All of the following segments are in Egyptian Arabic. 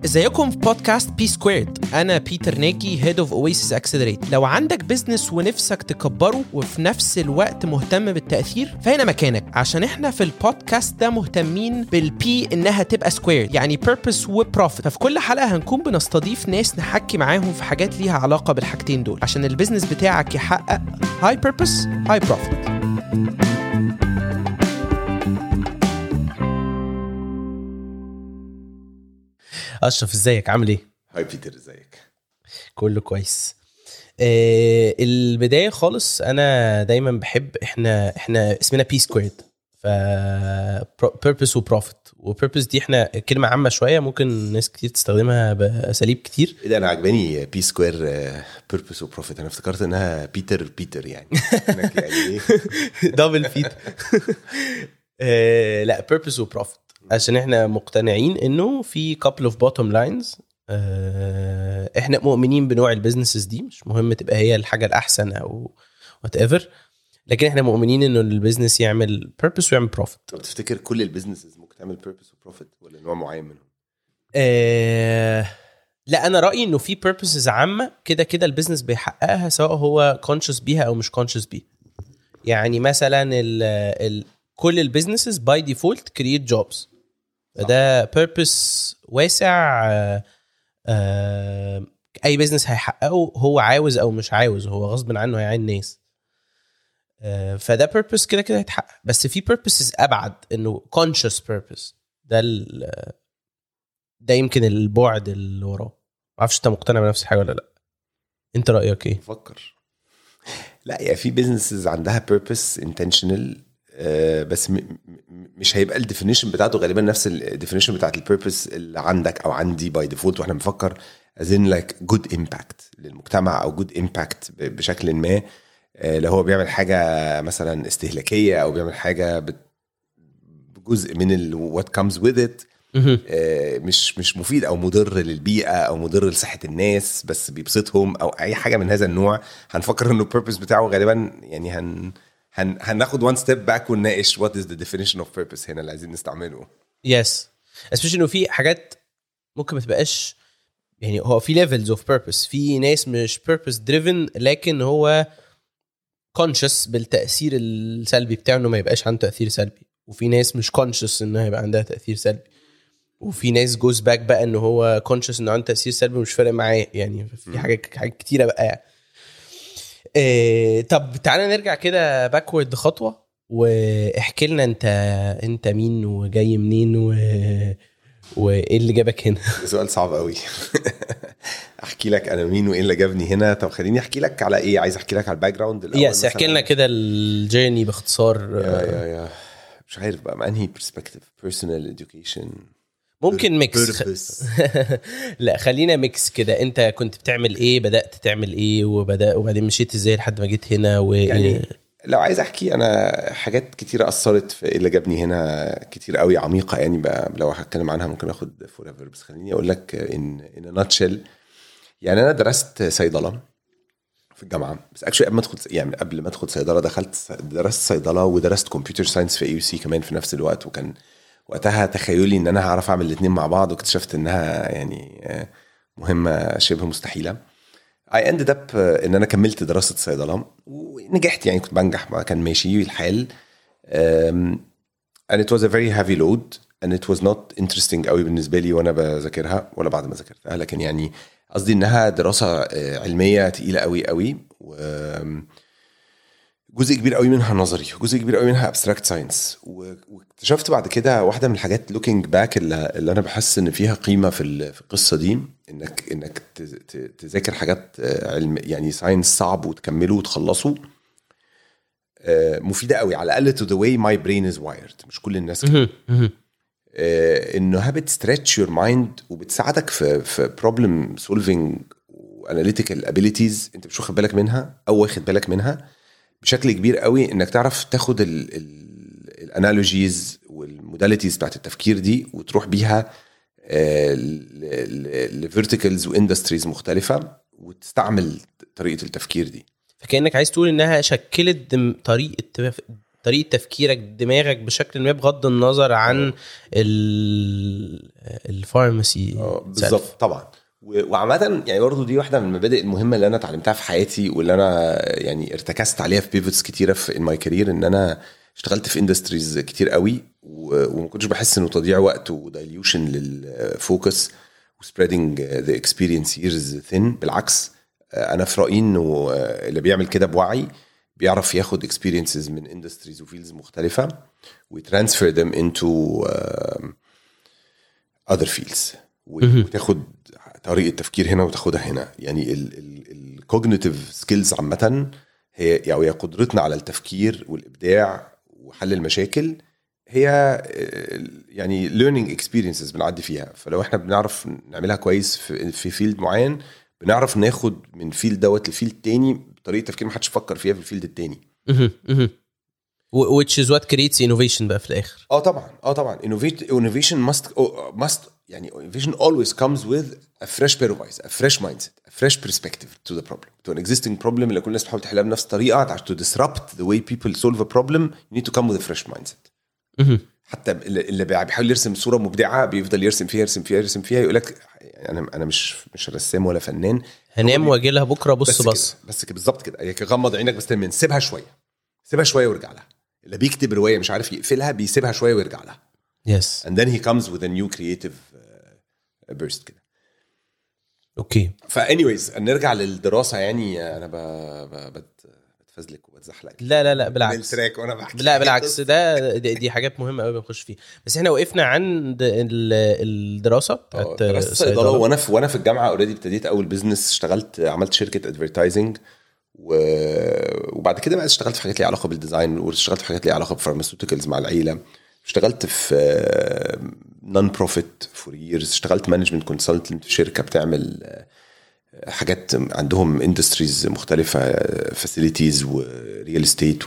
ازيكم في بودكاست بي سكويرد انا بيتر ناجي هيد اوف اويسيس اكسلريت لو عندك بزنس ونفسك تكبره وفي نفس الوقت مهتم بالتاثير فهنا مكانك عشان احنا في البودكاست ده مهتمين بالبي انها تبقى سكوير يعني بيربس وبروفيت ففي كل حلقه هنكون بنستضيف ناس نحكي معاهم في حاجات ليها علاقه بالحاجتين دول عشان البيزنس بتاعك يحقق هاي بيربس هاي بروفيت اشرف ازيك عامل ايه هاي بيتر ازيك كله كويس آه البدايه خالص انا دايما بحب احنا احنا اسمنا بي سكويرد ف بيربس وبروفيت وبيربس دي احنا كلمه عامه شويه ممكن ناس كتير تستخدمها باساليب كتير ايه ده انا عجباني بي سكوير بيربس وبروفيت انا افتكرت انها بيتر بيتر يعني إنك يعني ايه دبل فيت آه لا بيربس وبروفيت عشان احنا مقتنعين انه في كابل اوف بوتوم لاينز احنا مؤمنين بنوع البيزنسز دي مش مهم تبقى هي الحاجه الاحسن او وات ايفر لكن احنا مؤمنين انه البيزنس يعمل بيربس ويعمل بروفيت طب تفتكر كل البيزنسز ممكن تعمل بيربس وبروفيت ولا نوع معين منهم؟ آه لا انا رايي انه في بيربسز عامه كده كده البيزنس بيحققها سواء هو كونشس بيها او مش كونشس بيها يعني مثلا ال ال كل البيزنسز باي ديفولت كرييت جوبز ده بيربس واسع آه آه اي بيزنس هيحققه هو عاوز او مش عاوز هو غصب عنه هيعين ناس آه فده بيربس كده كده هيتحقق بس في بيربسز ابعد انه كونشس بيربس ده ال- ده يمكن البعد اللي وراه معرفش انت مقتنع بنفس الحاجه ولا لا انت رايك ايه بفكر لا يعني في بيزنسز عندها بيربس انتشنال بس م- م- مش هيبقى الديفينيشن بتاعته غالبا نفس الديفينيشن بتاعت البيربس اللي عندك او عندي باي ديفولت واحنا بنفكر از ان لايك جود امباكت للمجتمع او جود امباكت بشكل ما آه، لو هو بيعمل حاجه مثلا استهلاكيه او بيعمل حاجه بت- بجزء من وات كامز وذ ات مهم. آه، مش مش مفيد او مضر للبيئه او مضر لصحه الناس بس بيبسطهم او اي حاجه من هذا النوع هنفكر انه البيربس بتاعه غالبا يعني هن هن هناخد وان ستيب باك ونناقش وات از ذا ديفينيشن اوف بيربس هنا اللي عايزين نستعمله يس especially انه في حاجات ممكن ما تبقاش يعني هو في ليفلز اوف بيربس في ناس مش بيربس دريفن لكن هو كونشس بالتاثير السلبي بتاعه انه ما يبقاش عنده تاثير سلبي وفي ناس مش كونشس انه هيبقى عندها تاثير سلبي وفي ناس جوز باك بقى انه هو كونشس انه عنده تاثير سلبي ومش فارق معاه يعني في حاجات حاجات كتيره بقى يعني. إيه طب تعالى نرجع كده باكورد خطوه واحكي لنا انت انت مين وجاي منين و... وايه اللي جابك هنا ده سؤال صعب قوي احكي لك انا مين وايه اللي جابني هنا طب خليني احكي لك على ايه عايز احكي لك على الباك جراوند الأول يس احكي مثلاً؟ لنا كده الجيرني باختصار يا يا يا مش عارف بقى ما انهي برسبكتيف بيرسونال اديوكيشن ممكن ميكس Purpose. لا خلينا ميكس كده انت كنت بتعمل ايه بدات تعمل ايه وبدا وبعدين مشيت ازاي لحد ما جيت هنا و يعني لو عايز احكي انا حاجات كتيره اثرت في ايه اللي جابني هنا كتير قوي عميقه يعني بقى لو هتكلم عنها ممكن اخد فور ايفر بس خليني اقول لك ان ان ناتشل يعني انا درست صيدله في الجامعه بس اكشلي قبل ما ادخل يعني قبل ما ادخل صيدله دخلت درست صيدله ودرست كمبيوتر ساينس في اي يو سي كمان في نفس الوقت وكان وقتها تخيلي ان انا هعرف اعمل الاثنين مع بعض واكتشفت انها يعني آه، مهمه شبه مستحيله اي اندد اب ان انا كملت دراسه صيدله ونجحت يعني كنت بنجح ما كان ماشي الحال um, and it was a very heavy load and it was not interesting قوي بالنسبه لي وانا بذاكرها ولا بعد ما ذاكرتها لكن يعني قصدي انها دراسه آه، علميه تقيله قوي قوي و جزء كبير قوي منها نظري وجزء كبير قوي منها ابستراكت ساينس واكتشفت بعد كده واحده من الحاجات لوكينج باك اللي, اللي انا بحس ان فيها قيمه في ال- في القصه دي انك انك ت- ت- تذاكر حاجات آه، علم يعني ساينس صعب وتكمله وتخلصه آه، مفيده قوي على الاقل تو ذا واي ماي برين از وايرد مش كل الناس كده مهم. مهم. آه، انها بتستريتش يور مايند وبتساعدك في في بروبلم سولفينج واناليتيكال ابيليتيز انت مش واخد بالك منها او واخد بالك منها بشكل كبير قوي انك تعرف تاخد الانالوجيز والموداليتيز بتاعت التفكير دي وتروح بيها لفيرتيكلز واندستريز مختلفه وتستعمل طريقه التفكير دي فكانك عايز تقول انها شكلت دم- طريقه تف- طريقه تفكيرك دماغك بشكل ما بغض النظر عن ال- الفارماسي اه بالظبط طبعا و- وعامة يعني برضه دي واحدة من المبادئ المهمة اللي أنا اتعلمتها في حياتي واللي أنا يعني ارتكزت عليها في بيفوتس كتيرة في ان ماي كارير إن أنا اشتغلت في اندستريز كتير قوي و- وما كنتش بحس إنه تضييع وقت ودايليوشن للفوكس وسبريدنج ذا اكسبيرينس ييرز ثين بالعكس آه، أنا في رأيي إنه آه، اللي بيعمل كده بوعي بيعرف ياخد اكسبيرينسز من اندستريز وفيلدز مختلفة ويترانسفير them into um, other fields وتاخد طريقه تفكير هنا وتاخدها هنا يعني الكوجنيتيف سكيلز عامه هي يعني هي قدرتنا على التفكير والابداع وحل المشاكل هي آه، يعني learning experiences بنعدي فيها فلو احنا بنعرف نعملها كويس في في فيلد معين بنعرف ناخد من فيلد دوت لفيلد تاني بطريقه تفكير ما حدش فكر فيها في الفيلد التاني مهم. مهم. و- which is what creates innovation بقى في الاخر اه طبعا اه طبعا innovate innovation must oh, must يعني innovation always comes with a fresh pair of eyes a fresh mindset a fresh perspective to the problem to an existing problem اللي كل الناس بتحاول تحلها بنفس الطريقه عشان to disrupt the way people solve a problem you need to come with a fresh mindset مهم. حتى اللي اللي بيحاول يرسم صوره مبدعه بيفضل يرسم فيها يرسم فيها يرسم فيها يقول لك يعني انا انا مش مش رسام ولا فنان هنام واجي لها بكره بص بس بص كده بس كده بالظبط كده هي غمض عينك بس تمام سيبها شويه سيبها شويه وارجع لها اللي بيكتب روايه مش عارف يقفلها بيسيبها شويه ويرجع لها يس and then he comes with a new creative uh, burst كده اوكي فانيويز نرجع للدراسه يعني انا ب... ب... بت... بتفزلك وبتزحلق لا لا لا بالعكس تراك وانا بحكي لا بالعكس ده دي, دي حاجات مهمه قوي بنخش فيها بس احنا وقفنا عند ال- الدراسه آه، بتاعت درست صيدله الصيدله وانا في وانا في الجامعه اوريدي ابتديت اول بزنس اشتغلت عملت شركه ادفرتايزنج و... وبعد كده بقى اشتغلت في حاجات ليها علاقه بالديزاين واشتغلت في حاجات ليها علاقه بفارماسيوتيكالز مع العيله اشتغلت في نون بروفيت فور ييرز اشتغلت مانجمنت كونسلتنت في شركه بتعمل آه، حاجات عندهم اندستريز مختلفه فاسيلتيز وريال استيت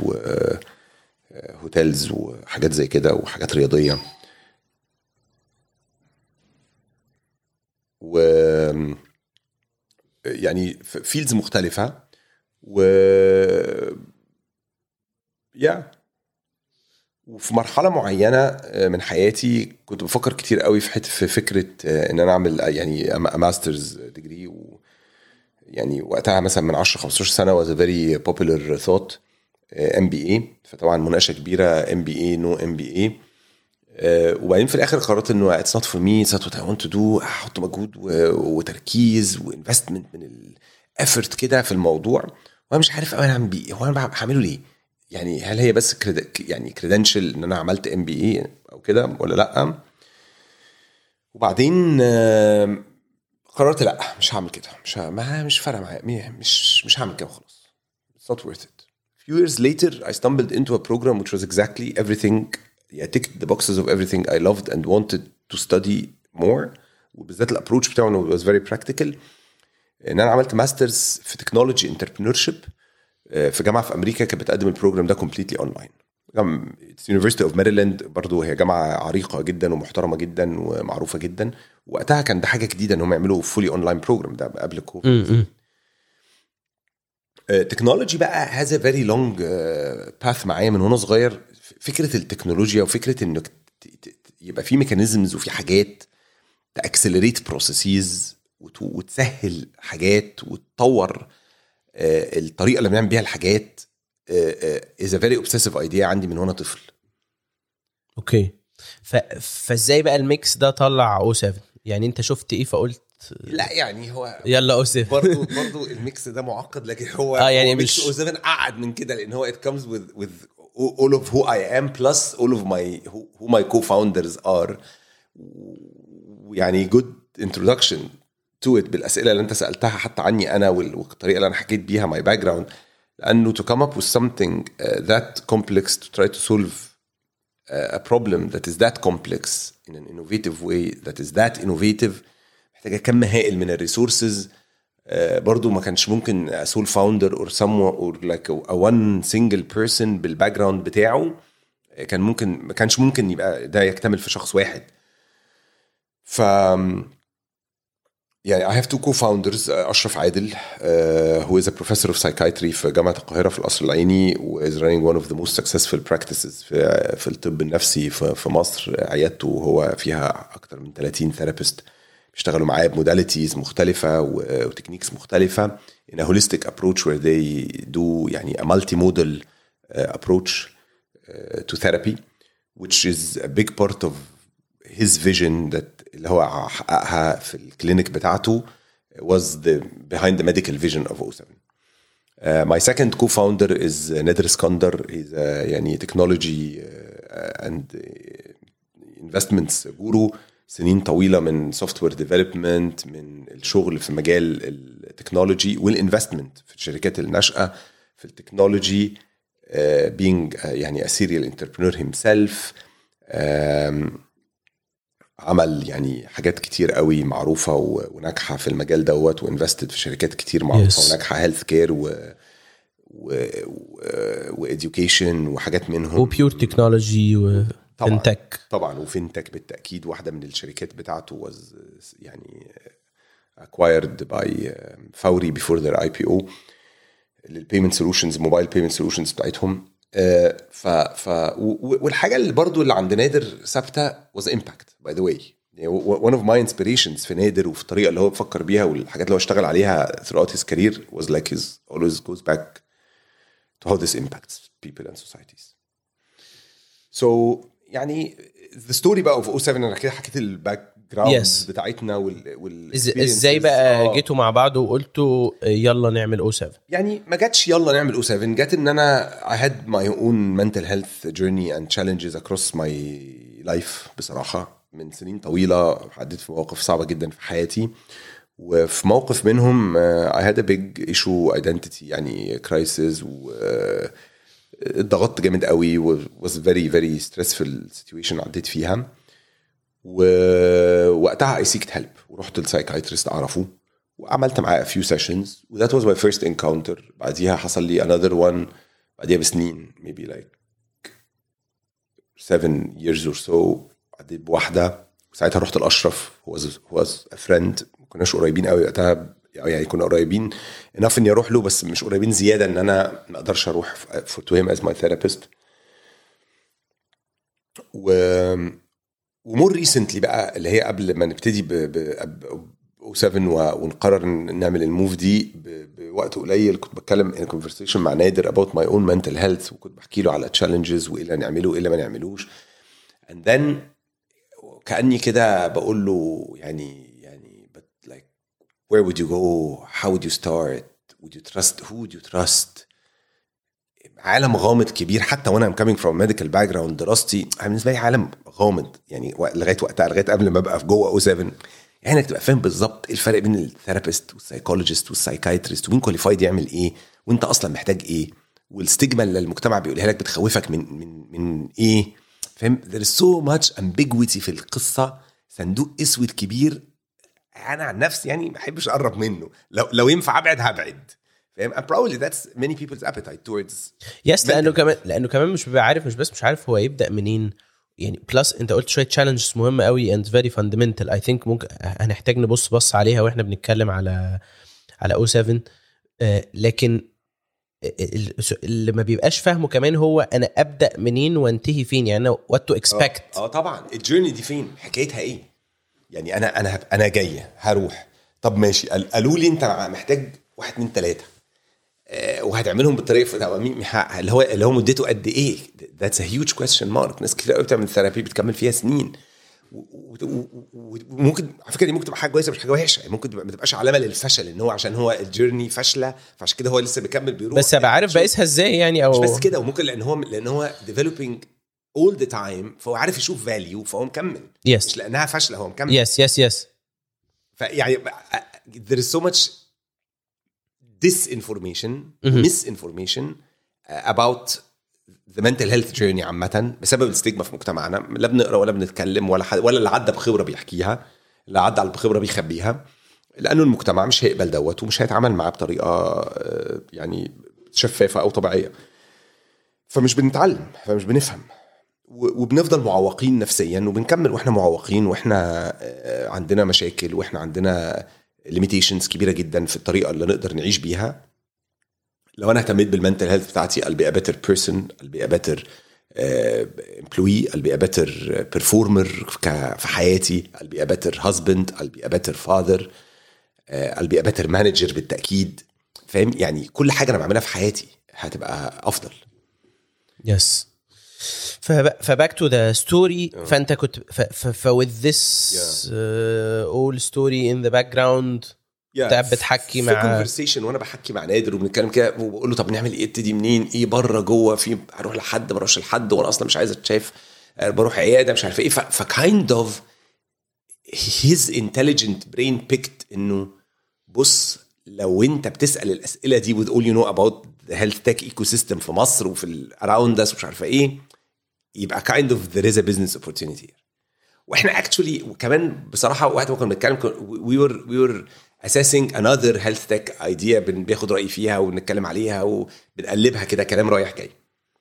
وهوتيلز وحاجات زي كده وحاجات رياضيه و يعني فيلدز مختلفه و يا وفي مرحله معينه من حياتي كنت بفكر كتير قوي في حته في فكره ان انا اعمل يعني ماسترز ديجري و يعني وقتها مثلا من 10 15 سنه was a very popular thought ام بي اي فطبعا مناقشه كبيره ام بي اي نو ام بي اي وبعدين في الاخر قررت انه اتس نوت فور مي اتس وات اي ونت تو دو احط مجهود و- وتركيز وانفستمنت من الافورت كده في الموضوع وانا مش عارف قوي انا هعمل بيه إيه، هو انا بعمل- هعمله ليه؟ يعني هل هي بس كريد يعني كريدنشال ان انا عملت ام بي اي او كده ولا لا؟ وبعدين آم، قررت لا مش هعمل كده مش ه- ما مش فارقه معايا مي- مش مش هعمل كده خلاص it's not worth it few years later I stumbled into a program which was exactly everything I ticked the boxes of everything I loved and wanted to study more وبالذات الابروتش بتاعه انه was very practical ان انا عملت ماسترز في تكنولوجي انتربرينور في جامعه في امريكا كانت بتقدم البروجرام ده كومبليتلي اونلاين يونيفرستي اوف ماريلاند برضه هي جامعه عريقه جدا ومحترمه جدا ومعروفه جدا وقتها كان ده حاجه جديده ان هم يعملوا فولي اونلاين بروجرام ده قبل الكوفيد م- م. تكنولوجي بقى هذا فيري لونج باث معايا من وانا صغير فكره التكنولوجيا وفكره انك ت- ت- ت- يبقى في ميكانيزمز وفي حاجات تاكسلريت بروسيسز وتسهل حاجات وتطور آه، الطريقه اللي بنعمل بيها الحاجات از فيري اوبسيسيف ايديا عندي من وانا طفل اوكي ف... فازاي بقى الميكس ده طلع او 7 يعني انت شفت ايه فقلت لا يعني هو يلا او 7 برضو برضو الميكس ده معقد لكن هو آه، يعني هو مش- ميكس او 7 قعد من كده لان هو it comes with with all of who I am plus all of my who, who my co-founders are ويعني good introduction to it بالاسئله اللي انت سالتها حتى عني انا وال- والطريقه اللي انا حكيت بيها my background لانه to come up with something uh, that complex to try to solve uh, a problem that is that complex in an innovative way that is that innovative محتاجه كم هائل من الريسورسز برضو ما كانش ممكن سول فاوندر اور سم اور لايك وان سنجل بيرسون بالباك جراوند بتاعه آه، كان ممكن ما كانش ممكن يبقى ده يكتمل في شخص واحد ف يعني I have two co-founders uh, أشرف عادل uh, who is a professor of psychiatry في جامعة القاهرة في القصر العيني و is running one of the most successful practices في, في الطب النفسي في, في مصر عيادته هو فيها أكتر من 30 ثيرابيست بيشتغلوا معاه بموداليتيز مختلفة و- وتكنيكس مختلفة in a holistic approach where they do يعني a multimodal uh, approach uh, to therapy which is a big part of his vision that اللي هو حققها في الكلينيك بتاعته was the behind the medical vision of O7. Uh, my second co-founder is Nader Iskandar. He's a يعني technology uh, and uh, investments guru سنين طويلة من سوفت وير ديفلوبمنت من الشغل في مجال التكنولوجي والانفستمنت في الشركات الناشئة في التكنولوجي uh, being uh, يعني a serial entrepreneur himself um, عمل يعني حاجات كتير قوي معروفة و- وناجحة في المجال دوت وانفستد في شركات كتير معروفة Yes. وناجحة هيلث كير و و وإديوكيشن وحاجات منهم وبيور تكنولوجي وفنتك طبعا وفينتك بالتاكيد واحده من الشركات بتاعته was يعني acquired by فوري before their IPO للبيمنت سولوشنز موبايل بيمنت سولوشنز بتاعتهم آه، ف ف و- والحاجه اللي برضو اللي عند نادر ثابته was impact by the way يعني one of my inspirations في نادر وفي الطريقه اللي هو بيفكر بيها والحاجات اللي هو اشتغل عليها throughout his career was like his always goes back to how this impacts people and societies. So يعني the story بقى of 07 انا كده حكيت الباك جراوند Yes. بتاعتنا وال وال إز- ازاي بقى آه. جيتوا مع بعض وقلتوا يلا نعمل او 7 يعني ما جاتش يلا نعمل او 7 جت ان انا I had my own mental health journey and challenges across my life بصراحة من سنين طويلة عديت في مواقف صعبة جدا في حياتي وفي موقف منهم uh, I had a big issue identity يعني crisis و uh, اتضغطت جامد قوي و was very very stressful situation عديت فيها ووقتها I seeked help ورحت لسايكايترست اعرفه وعملت معاه a few sessions و that was my first encounter بعديها حصل لي another one بعديها بسنين maybe like seven years or so عديت بواحدة ساعتها رحت الأشرف who was, who was a friend ما كناش قريبين قوي وقتها يعني كنا قريبين enough اني اروح له بس مش قريبين زياده ان انا ما اقدرش اروح for to him as my therapist و ومور ريسنتلي بقى اللي هي قبل ما نبتدي ب ب 07 و- ونقرر إن نعمل الموف دي ب- بوقت قليل كنت بتكلم in conversation مع نادر about my own mental health وكنت بحكي له على challenges وايه اللي هنعمله وايه اللي ما نعملوش and then كاني كده بقول له يعني يعني but like where would you go how would you start would you trust who would you trust عالم غامض كبير حتى وانا I'm coming from medical background دراستي أنا بالنسبه لي عالم غامض يعني وق- لغايه وقتها لغايه قبل ما ابقى في جوه او 7 يعني انك تبقى فاهم بالظبط ايه الفرق بين الثيرابيست والسايكولوجيست والسايكايترست ومين كواليفايد يعمل ايه وانت اصلا محتاج ايه والستيجما اللي المجتمع بيقولها لك بتخوفك من من من ايه فاهم there is so much ambiguity في القصه صندوق اسود كبير انا عن نفسي يعني ما بحبش اقرب منه لو لو ينفع ابعد هبعد فاهم and probably that's many people's appetite towards يس لانه كمان لانه كمان مش بيبقى عارف مش بس مش عارف هو يبدا منين يعني بلس انت قلت شويه تشالنجز مهمه قوي اند فيري فاندمنتال اي ثينك ممكن هنحتاج نبص بص عليها واحنا بنتكلم على على او 7 آه، لكن ال- اللي ما بيبقاش فاهمه كمان هو انا ابدا منين وانتهي فين يعني وات تو اكسبكت اه طبعا الجيرني دي فين حكايتها ايه يعني انا انا هب- انا جايه هروح طب ماشي قال- قالوا لي انت محتاج واحد اتنين تلاته آه، وهتعملهم بالطريقه طب مين- ه- اللي هو اللي هو مدته قد ايه ذاتس ا هيوج كويستشن مارك ناس كتير قوي بتعمل ثيرابي بتكمل فيها سنين و- و- و- و- وممكن على فكره دي ممكن تبقى حاجه كويسه مش حاجه وحشه يعني ممكن تبقى ما تبقاش علامه للفشل ان هو عشان هو الجيرني فاشله فعشان كده هو لسه بيكمل بيروح بس ابقى عارف بقيسها ازاي يعني او مش بس كده وممكن لان هو لان هو developing all the time فهو عارف يشوف فاليو فهو مكمل يس مش لانها فاشله هو مكمل يس يس يس فيعني there is so much disinformation مهم. misinformation uh, about the mental health journey عامة بسبب الستيجما في مجتمعنا لا بنقرا ولا بنتكلم ولا حد ولا اللي عدى بخبرة بيحكيها اللي عدى على بخبرة بيخبيها لأنه المجتمع مش هيقبل دوت ومش هيتعامل معاه بطريقة آه، يعني شفافة أو طبيعية فمش بنتعلم فمش بنفهم و- وبنفضل معوقين نفسيا وبنكمل واحنا معوقين واحنا آه، عندنا مشاكل واحنا عندنا ليميتيشنز كبيره جدا في الطريقه اللي نقدر نعيش بيها لو انا اهتميت بالمنتل هيلث بتاعتي I'll be a better person I'll be a better uh, employee I'll be a better performer ك- في حياتي I'll be a better husband I'll be a better father uh, I'll be a better manager بالتأكيد فاهم يعني كل حاجة أنا بعملها في حياتي هتبقى أفضل يس فباك تو ذا ستوري فانت كنت ف ف with this uh, all story in the background قاعد بتحكي في مع كونفرسيشن وانا بحكي مع نادر وبنتكلم كده وبقول له طب نعمل ايه ابتدي منين ايه بره جوه في اروح لحد ما اروحش لحد وانا اصلا مش عايز اتشاف آه، بروح عياده مش عارف ايه فكايند اوف هيز انتليجنت برين بيكت انه بص لو انت بتسال الاسئله دي with all you know about the health tech ecosystem في مصر وفي ال- around us ومش عارفه ايه يبقى kind of there is a business opportunity here. واحنا اكشولي وكمان بصراحه وقت ما كنا بنتكلم وي ور وي ور assessing another health tech idea بن- بياخد رايي فيها ونتكلم عليها وبنقلبها كده كلام رايح جاي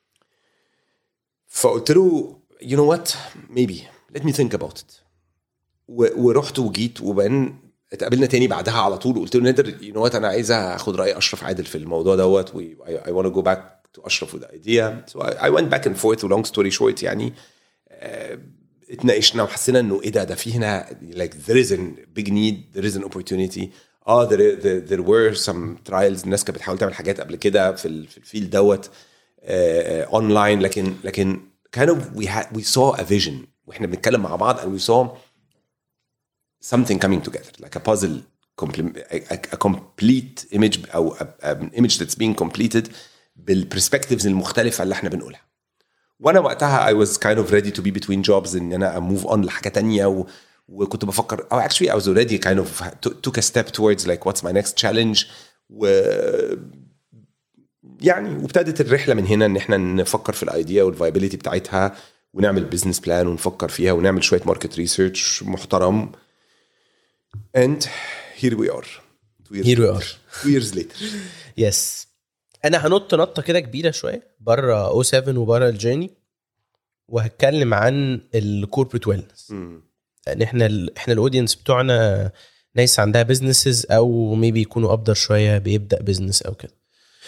فقلت له you know what maybe let me think about it و- ورحت وجيت وبعدين اتقابلنا تاني بعدها على طول وقلت له نادر you know what انا عايز اخد راي اشرف عادل في الموضوع دوت و I, I want to go back to اشرف with the idea so I, I went back and forth long story short يعني اتناقشنا وحسينا انه ايه ده ده في هنا like there is a big need there is an opportunity اه there, there, there were some trials الناس كانت بتحاول تعمل حاجات قبل كده في ال- في الفيلد دوت اونلاين لكن لكن kind of we had we saw a vision واحنا بنتكلم مع بعض and we saw something coming together like a puzzle complete, a, a, a complete image او a, an image that's being completed بالperspectives المختلفه اللي احنا بنقولها وانا وقتها I was kind of ready to be between jobs ان انا move on لحاجه تانية و... وكنت بفكر او actually I was already kind of took a step towards like what's my next challenge و يعني وابتدت الرحله من هنا ان احنا نفكر في الايديا والفايبيليتي بتاعتها ونعمل بزنس بلان ونفكر فيها ونعمل شويه ماركت ريسيرش محترم and here we are Two years Here we later. are. two years later يس انا هنط نطه كده كبيره شويه بره او 7 وبره الجيرني وهتكلم عن الكوربريت ويلنس لان احنا ال احنا الاودينس بتوعنا ناس عندها بزنسز او ميبي يكونوا ابدر شويه بيبدا بزنس او كده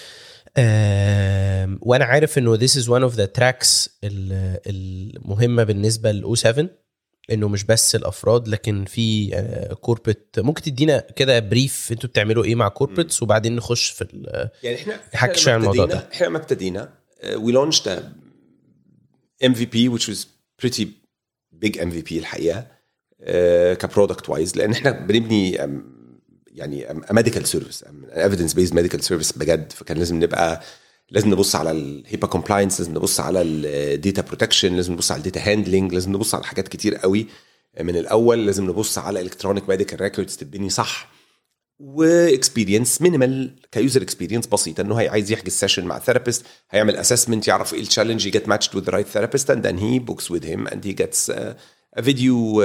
آم، وانا عارف انه this is one of the tracks ال- المهمه بالنسبه للاو 7 انه مش بس الافراد لكن في كوربريت ممكن تدينا كده بريف انتوا بتعملوا ايه مع كوربريتس وبعدين نخش في ال- يعني احنا نحكي إحنا شوية عن لما الموضوع ابتدينا- احنا لما ابتدينا وي لونشت ام في بي which was pretty big ام في بي الحقيقه كبرودكت وايز لان احنا بنبني um, يعني ميديكال سيرفيس ايفيدنس بيز ميديكال سيرفيس بجد فكان لازم نبقى لازم نبص على الهيبا كومبلاينس لازم نبص على الداتا بروتكشن لازم نبص على الداتا هاندلنج لازم نبص على حاجات كتير قوي من الاول لازم نبص على الكترونيك ميديكال ريكوردز تتبني صح واكسبيرينس مينيمال كيوزر اكسبيرينس بسيطه انه هي عايز يحجز سيشن مع ثيرابيست هيعمل اسسمنت يعرف ايه التشالنج يجت ماتشد وذ رايت ثيرابيست اند ذن هي بوكس وذ هيم اند هي جيتس ا فيديو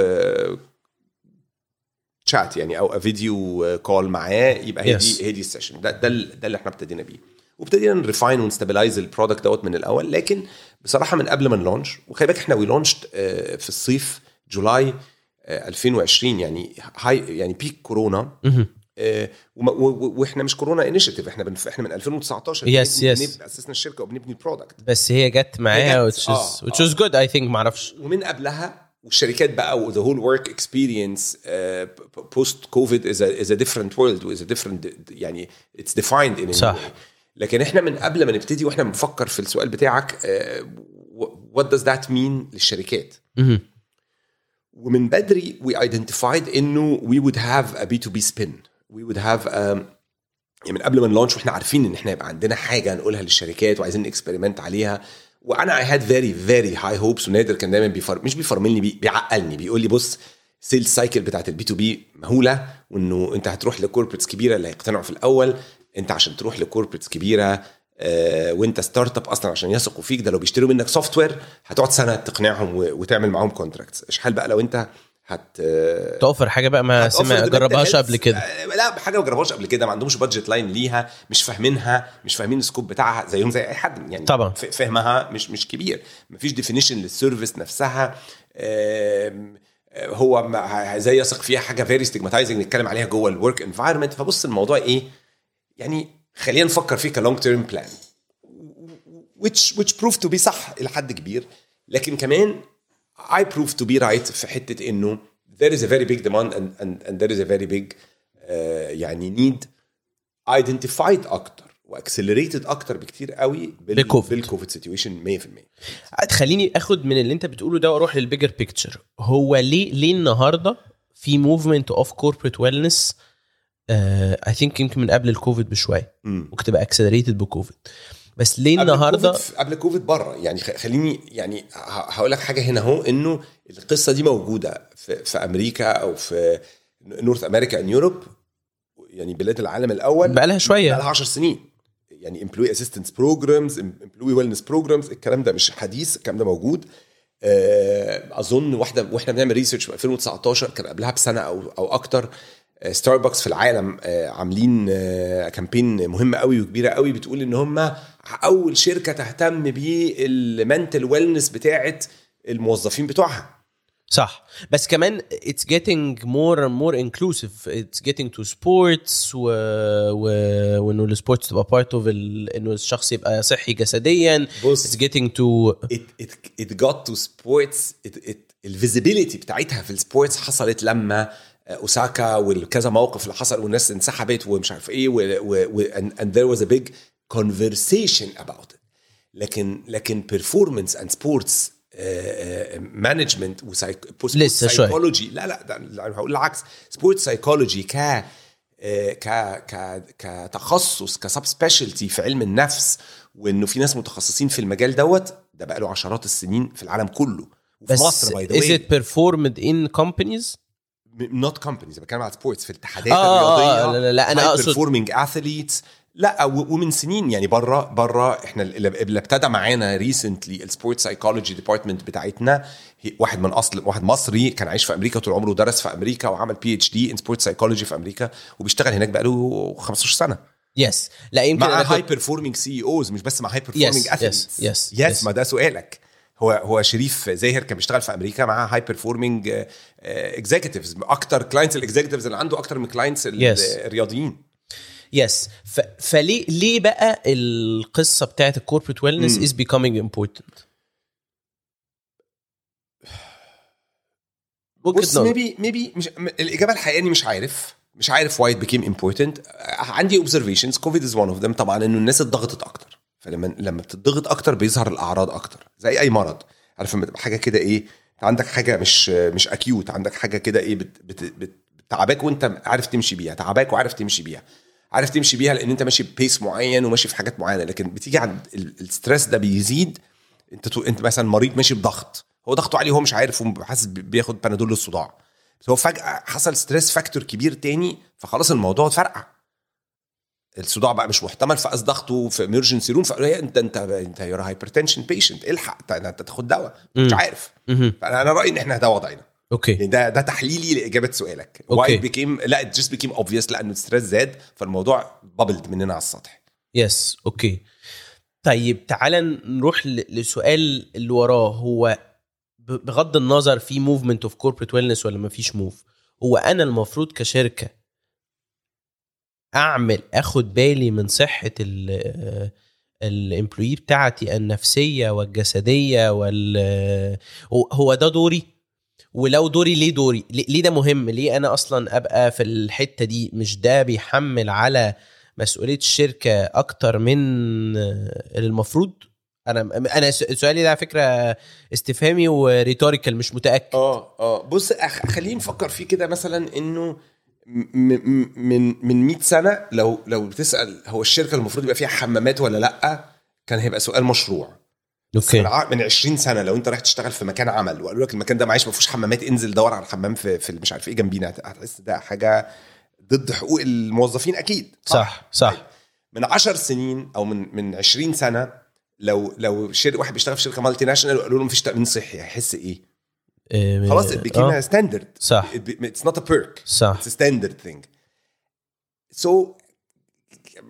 شات يعني او فيديو كول معاه يبقى هي Yes. دي هي دي السيشن ده ده, ال- ده اللي احنا ابتدينا بيه وابتدينا نريفاين ونستابلايز البرودكت دوت من الاول لكن بصراحه من قبل ما نلونش وخلي بالك احنا وي لونشت في الصيف جولاي آه، 2020 يعني هاي يعني بيك كورونا آه، وما- و- و- واحنا مش كورونا انيشيتيف احنا بنف... احنا من 2019 Yes, بنبني- yes. بنبني- اسسنا الشركه وبنبني البرودكت بس هي جت معاها هي which جت- is آه، which is good I think معرفش ومن قبلها والشركات بقى و the whole work experience uh, post COVID is a is a different world is a different يعني it's defined in a new صح. way. لكن احنا من قبل ما نبتدي واحنا بنفكر في السؤال بتاعك uh, what does that mean للشركات؟ ومن بدري we identified انه we would have a B2B spin we would have um, يعني من قبل ما نلونش واحنا عارفين ان احنا يبقى عندنا حاجه نقولها للشركات وعايزين نكسبيرمنت عليها وانا I had very very high hopes ونادر كان دايما بيفر... مش بيفرملني بي... بيعقلني بيقول لي بص سيلز سايكل بتاعت البي تو بي مهوله وانه انت هتروح لكوربريتس كبيره اللي هيقتنعوا في الاول انت عشان تروح لكوربريتس كبيره آه وانت ستارت اب اصلا عشان يثقوا فيك ده لو بيشتروا منك سوفت وير هتقعد سنه تقنعهم و... وتعمل معاهم كونتراكتس اشحال بقى لو انت هت آه، توفر حاجه بقى ما هتوفر سمع دلوقتي جربهاش health- قبل كده آه، لا حاجه ما جربهاش قبل كده ما عندهمش بادجت لاين ليها مش فاهمينها مش فاهمين السكوب بتاعها زيهم زي اي حد يعني طبعا. ف- فهمها مش مش كبير مفيش ديفينيشن للسيرفيس نفسها آم، آه، هو ما- زي يثق فيها حاجه فيري ستيجماتايزنج نتكلم عليها جوه الورك انفايرمنت فبص الموضوع ايه يعني خلينا نفكر فيه كلونج تيرم بلان which which proved to be صح الى حد كبير لكن كمان I proved to be right في حته انه there is a very big demand and and, and there is a very big uh, يعني need identified اكتر واكسلريتد اكتر بكتير قوي بال بالكوفيد. بالكوفيد سيتويشن 100% خليني اخد من اللي انت بتقوله ده واروح للبيجر بيكتشر هو ليه ليه النهارده في موفمنت اوف كوربريت ويلنس اي ثينك يمكن من قبل الكوفيد بشويه مم. ممكن تبقى اكسلريتد بكوفيد بس ليه قبل النهارده الكوفيد قبل كوفيد بره يعني خ- خليني يعني ه- هقول لك حاجه هنا اهو انه القصه دي موجوده في, في امريكا او في نورث امريكا ان يوروب يعني بلاد العالم الاول بقى لها شويه بقى لها 10 سنين يعني امبلوي اسيستنس بروجرامز امبلوي ويلنس بروجرامز الكلام ده مش حديث الكلام ده موجود آه، اظن واحده واحنا بنعمل ريسيرش في 2019 كان قبلها بسنه او او اكتر آه، ستاربكس في العالم آه، عاملين آه، كامبين مهمه قوي وكبيره قوي بتقول ان هم اول شركه تهتم بالمنتل ويلنس بتاعه الموظفين بتوعها صح بس كمان it's getting more and more inclusive it's getting to sports و... و... وانه السبورتس تبقى part of ال... انه الشخص يبقى صحي جسديا بص. it's getting to it it it got to sports it it الفيزيبيليتي بتاعتها في السبورتس حصلت لما اوساكا والكذا موقف اللي حصل والناس انسحبت ومش عارف ايه و, و, و and, and there was a big conversation about it لكن لكن performance and sports مانجمنت لسه شوية. سايكولوجي لا لا ده أنا هقول العكس سبورت سايكولوجي ك آه، ك ك كتخصص كسب سبيشالتي في علم النفس وانه في ناس متخصصين في المجال دوت ده بقى له عشرات السنين في العالم كله وفي بس مصر باي ذا is واي it performed in companies نوت كومبانيز بتكلم على سبورتس في الاتحادات آه، آه، الرياضيه لا، لا، لا، أنا أقصد- بيرفورمينج اثليتس لا و- ومن سنين يعني بره بره احنا اللي اللي ابتدى معانا ريسنتلي السبورت سايكولوجي ديبارتمنت بتاعتنا هي- واحد من اصل واحد مصري كان عايش في امريكا طول عمره درس في امريكا وعمل بي اتش دي ان سبورت سايكولوجي في امريكا وبيشتغل هناك بقاله 15 سنه يس لا يمكن مع أنا هاي كنت- بيرفورمينج سي اوز مش بس مع هاي بيرفورمينج Yes, اثليتس yes, yes, يس yes. ما ده سؤالك هو هو شريف زاهر كان بيشتغل في امريكا مع هاي بيرفورمينج اكزيكتيفز اكتر كلاينتس الاكزيكتيفز اللي عنده اكتر من كلاينتس Yes. الرياضيين يس ف... فليه ليه بقى القصه بتاعت الكوربريت ويلنس مم. از becoming important وجهة بص نظر. ميبي ميبي مش م- الاجابه الحقيقيه اني مش عارف مش عارف واي بيكيم امبورتنت عندي اوبزرفيشنز كوفيد از ون اوف ذم طبعا انه الناس اتضغطت اكتر فلما لما بتضغط اكتر بيظهر الاعراض اكتر زي اي مرض عارف لما تبقى حاجه كده ايه انت عندك حاجه مش مش اكيوت عندك حاجه كده ايه بت بت بت تعباك وانت عارف تمشي بيها تعباك وعارف تمشي بيها عارف تمشي بيها لان انت ماشي ببيس معين وماشي في حاجات معينه لكن بتيجي عند ال- الستريس ده بيزيد انت تو- انت مثلا مريض ماشي بضغط هو ضغطه عالي وهو مش عارف وحاسس ب- بياخد بنادول للصداع بس هو فجاه حصل ستريس فاكتور كبير تاني فخلاص الموضوع اتفرقع الصداع بقى مش محتمل فقاس ضغطه في امرجنسي روم فقالوا لي انت انت انت يور هايبرتنشن بيشنت الحق انت انت تاخد دواء مش مم. عارف مهم. فانا انا رايي ان احنا ده وضعنا اوكي يعني ده ده تحليلي لاجابه سؤالك أوكي. واي بيكيم لا ات جست بيكيم اوبفيوس لانه الستريس زاد فالموضوع بابلد مننا على السطح يس اوكي طيب تعال نروح ل- لسؤال اللي وراه هو ب- بغض النظر في موفمنت اوف كوربريت ويلنس ولا ما فيش موف هو انا المفروض كشركه اعمل اخد بالي من صحه الامبلوي بتاعتي النفسيه والجسديه وال هو- هو ده دوري ولو دوري ليه دوري ليه ليه ده مهم ليه انا اصلا ابقى في الحته دي مش ده بيحمل على مسؤوليه الشركه اكتر من المفروض انا انا سؤالي ده على فكره استفهامي وريتوريكال مش متاكد اه اه بص أخ- خلينا نفكر فيه كده مثلا انه م- م- من من 100 سنه لو لو بتسال هو الشركه المفروض يبقى فيها حمامات ولا لا كان هيبقى سؤال مشروع بس من, اوكي ع- من 20 سنه لو انت رايح تشتغل في مكان عمل وقالوا لك المكان ده معيش ما فيهوش حمامات انزل دور على حمام في, في مش عارف ايه جنبينا هت- هتحس ده حاجه ضد حقوق الموظفين اكيد صح صح من 10 سنين او من من 20 سنه لو لو شر... واحد بيشتغل في شركه مالتي ناشونال وقالوا له مفيش تامين صحي هيحس ايه؟ إيه، خلاص it became آه، a standard صح It be- it's not a perk صح it's a standard thing so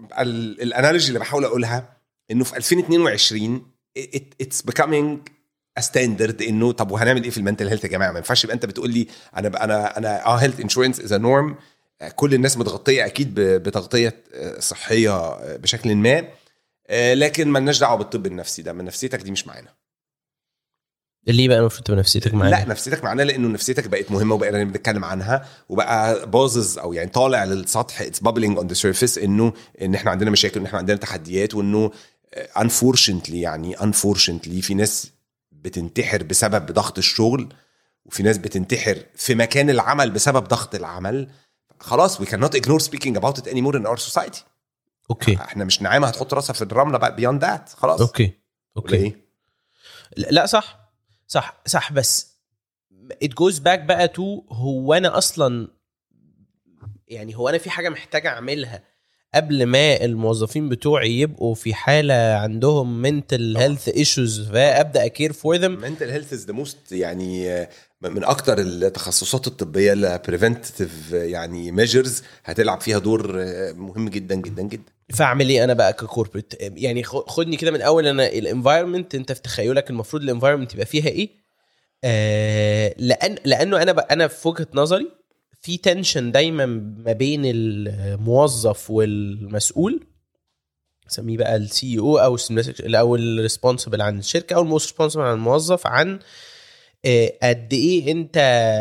الانالوجي اللي بحاول اقولها انه في 2022 it, it's becoming ستاندرد انه طب وهنعمل ايه في المنتل هيلث يا جماعه ما ينفعش يبقى انت بتقول لي انا انا انا اه هيلث انشورنس از نورم كل الناس متغطيه اكيد ب- بتغطيه آه، صحيه آه، بشكل ما آه، لكن مالناش دعوه بالطب النفسي ده من نفسيتك دي مش معانا ليه بقى المفروض تبقى نفسيتك معانا لا نفسيتك معانا لانه نفسيتك بقت مهمه وبقينا بنتكلم عنها وبقى باظظ او يعني طالع للسطح اتس بابلينج اون ذا سيرفيس انه ان احنا عندنا مشاكل وان احنا عندنا تحديات وانه انفورشنتلي يعني انفورشنتلي في ناس بتنتحر بسبب ضغط الشغل وفي ناس بتنتحر في مكان العمل بسبب ضغط العمل خلاص we cannot ignore speaking about it anymore in our society اوكي احنا مش نعامه هتحط راسها في الرمله بقى beyond that خلاص اوكي ولا اوكي ايه؟ لا لا، صح صح صح بس it goes back بقى تو هو انا اصلا يعني هو انا في حاجه محتاج اعملها قبل ما الموظفين بتوعي يبقوا في حاله عندهم mental health issues فابدا اكير فور them mental health is the most يعني آه، من اكتر التخصصات الطبيه اللي preventative آه، يعني measures هتلعب فيها دور آه، مهم جدا جدا جدا فاعمل ايه انا بقى ككوربريت يعني خ- خدني كده من اول انا الانفايرمنت انت في تخيلك المفروض الانفايرمنت يبقى فيها ايه آه لان لانه انا بقى انا في وجهه نظري في تنشن دايما ما بين الموظف والمسؤول سميه بقى السي او او السمس- او الريسبونسبل عن الشركه او الموست ريسبونسبل عن الموظف عن آه، قد ايه انت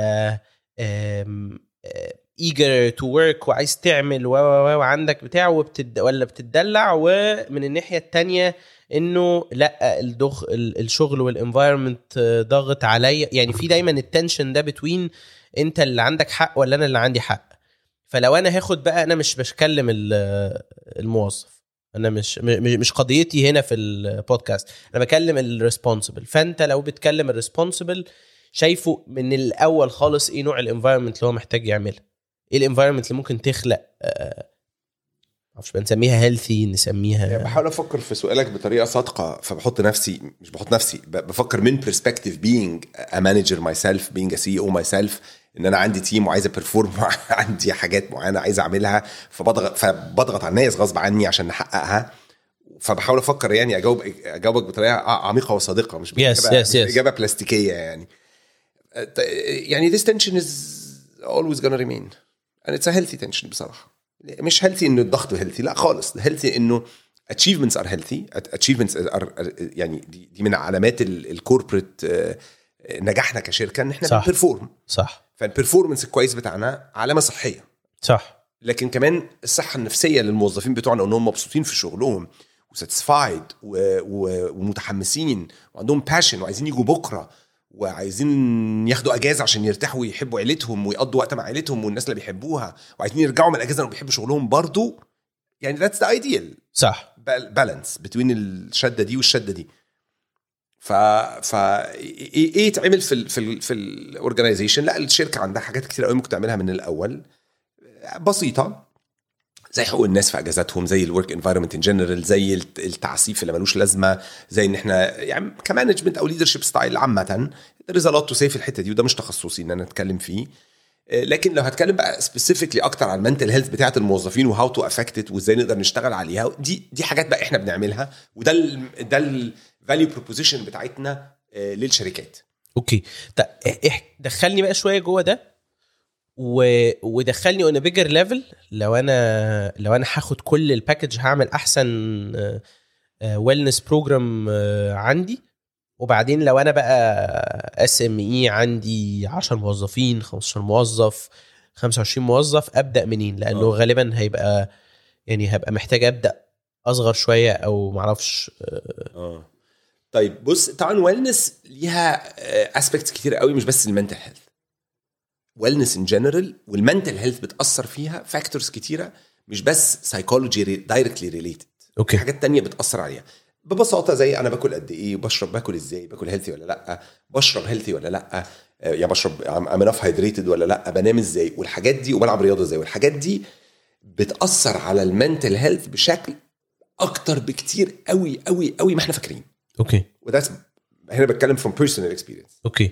ايجر تو ورك وعايز تعمل و و و وعندك بتاع وبتد ولا بتدلع ومن الناحيه التانية انه لا الدخ ال- الشغل والانفايرمنت ضاغط عليا يعني في دايما التنشن ده بتوين انت اللي عندك حق ولا انا اللي عندي حق فلو انا هاخد بقى انا مش بتكلم ال- الموظف انا مش مش مش قضيتي هنا في البودكاست انا بكلم الريسبونسبل فانت لو بتكلم الريسبونسبل شايفه من الاول خالص ايه نوع الانفايرمنت اللي هو محتاج يعملها ايه الانفايرمنت اللي ممكن تخلق آه، معرفش بقى نسميها هيلثي يعني نسميها بحاول افكر في سؤالك بطريقه صادقه فبحط نفسي مش بحط نفسي ب- بفكر من برسبكتيف بينج ا مانجر ماي سيلف بينج ا سي او ماي سيلف ان انا عندي تيم وعايز ابرفورم عندي حاجات معينه عايز اعملها فبضغط فبضغط على الناس غصب عني عشان نحققها فبحاول افكر يعني اجاوب اجاوبك بطريقه عميقه وصادقه مش Yes, بإجابة, yes, مش yes. اجابه بلاستيكيه يعني أت- يعني this tension is always gonna remain and it's a healthy tension بصراحه مش healthy انه الضغط healthy لا خالص healthy انه achievements are healthy achievements are, are يعني دي, دي من علامات الكوربريت نجاحنا كشركه ان احنا صح. بنبرفورم صح فالبرفورمانس الكويس بتاعنا علامه صحيه صح لكن كمان الصحه النفسيه للموظفين بتوعنا انهم مبسوطين في شغلهم وساتسفايد ومتحمسين وعندهم باشن وعايزين يجوا بكره وعايزين ياخدوا اجازه عشان يرتاحوا ويحبوا عيلتهم ويقضوا وقت مع عيلتهم والناس اللي بيحبوها وعايزين يرجعوا من الاجازه لو بيحبوا شغلهم برضو يعني ذاتس ذا ايديال صح بالانس بين الشده دي والشده دي ف ف ايه إيه يتعمل في ال في ال في الاورجنايزيشن لا الشركه عندها حاجات كتير قوي ممكن تعملها من الاول بسيطه زي حقوق الناس في اجازاتهم زي الورك انفايرمنت ان جنرال زي الت- التعسيف اللي ملوش لازمه زي ان احنا يعني كمانجمنت او ليدرشيب ستايل عامه ريزالات تو في الحته دي وده مش تخصصي ان انا اتكلم فيه آه، لكن لو هتكلم بقى سبيسيفيكلي اكتر عن المنتل هيلث بتاعه الموظفين وهاو تو افكت وازاي نقدر نشتغل عليها دي دي حاجات بقى احنا بنعملها وده ال ده الفاليو بروبوزيشن بتاعتنا آه، للشركات اوكي طب إح- دخلني بقى شويه جوه ده و... ودخلني اون بيجر ليفل لو انا لو انا هاخد كل الباكج هعمل احسن ويلنس بروجرام عندي وبعدين لو انا بقى اس ام اي عندي 10 موظفين 15 موظف 25 موظف ابدا منين لانه آه. غالبا هيبقى يعني هبقى محتاج ابدا اصغر شويه او معرفش اه طيب بص طبعا ويلنس ليها اسبكتس كتير قوي مش بس المنتل هيلث ويلنس ان جنرال والمنتل هيلث بتاثر فيها فاكتورز كتيره مش بس سايكولوجي دايركتلي ريليتد اوكي حاجات تانية بتاثر عليها ببساطه زي انا باكل قد ايه بشرب باكل ازاي باكل هيلثي ولا لا بشرب هيلثي ولا لا آه، يعني بشرب ام انف هايدريتد ولا لا بنام ازاي والحاجات دي وبلعب رياضه ازاي والحاجات دي بتاثر على المنتل هيلث بشكل اكتر بكتير قوي قوي قوي ما احنا فاكرين اوكي وده هنا بتكلم from personal experience اوكي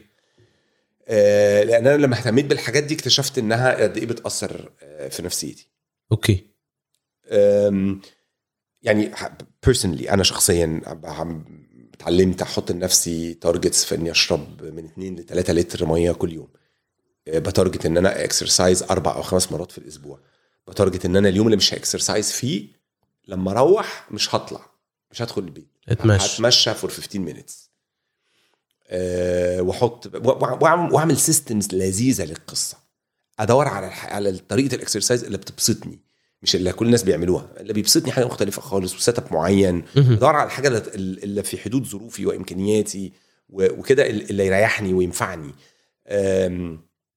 آه لان انا لما اهتميت بالحاجات دي اكتشفت انها قد ايه بتاثر آه في نفسيتي اوكي آم، يعني بيرسونلي انا شخصيا عم- اتعلمت احط لنفسي تارجتس في اني اشرب من 2 ل 3 لتر ميه كل يوم آه، بتارجت ان انا اكسرسايز اربع او خمس مرات في الاسبوع بتارجت ان انا اليوم اللي مش هاكسرسايز فيه لما اروح مش هطلع مش هدخل البيت اتمشى هتمشى فور 15 مينتس أه واحط وأع- واعمل واعمل سيستمز لذيذه للقصه ادور على الح- على طريقه الاكسرسايز اللي بتبسطني مش اللي كل الناس بيعملوها اللي بيبسطني حاجه مختلفه خالص وسيت اب معين مهم. بدور على الحاجه اللي- اللي في حدود ظروفي وامكانياتي و- وكده اللي يريحني وينفعني أم،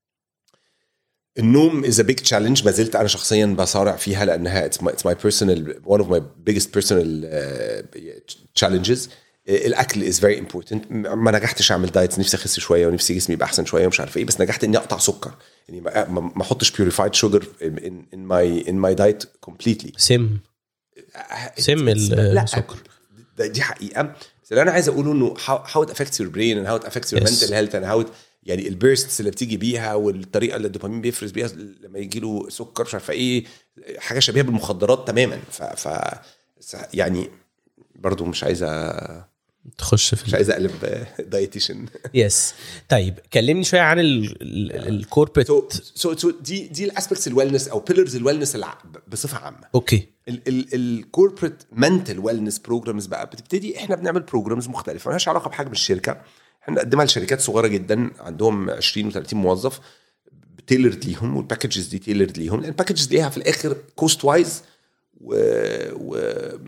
النوم از ا بيج تشالنج ما زلت انا شخصيا بصارع فيها لانها اتس ماي بيرسونال one اوف ماي بيجست بيرسونال تشالنجز الاكل از فيري امبورتنت ما نجحتش اعمل دايتس نفسي اخس شويه ونفسي جسمي يبقى احسن شويه ومش عارف ايه بس نجحت اني اقطع سكر يعني ما ما ما احطش بيوريفايد شوجر ان ماي ان ماي دايت كومبليتلي سم سم السكر. ده- دي حقيقه بس اللي انا عايز اقوله انه how, how it affects your brain and how it affects your Yes. mental health and how it يعني البيرستس اللي بتيجي بيها والطريقه اللي الدوبامين بيفرز بيها لما يجي له سكر مش عارفه ايه حاجه شبيهه بالمخدرات تماما ف, ف يعني برضو مش عايزه تخش في مش عايز اقلب دايتيشن يس طيب كلمني شويه عن الكوربريت سو سو سو دي دي الاسبكتس الويلنس او بيلرز الويلنس بصفه عامه اوكي الكوربريت منتل ويلنس بروجرامز بقى بتبتدي احنا بنعمل بروجرامز مختلفه مالهاش علاقه بحجم الشركه احنا بنقدمها لشركات صغيره جدا عندهم 20 و30 موظف تيلرد ليهم والباكجز دي تيلرد ليهم لان الباكجز ليها في الاخر كوست وايز و, و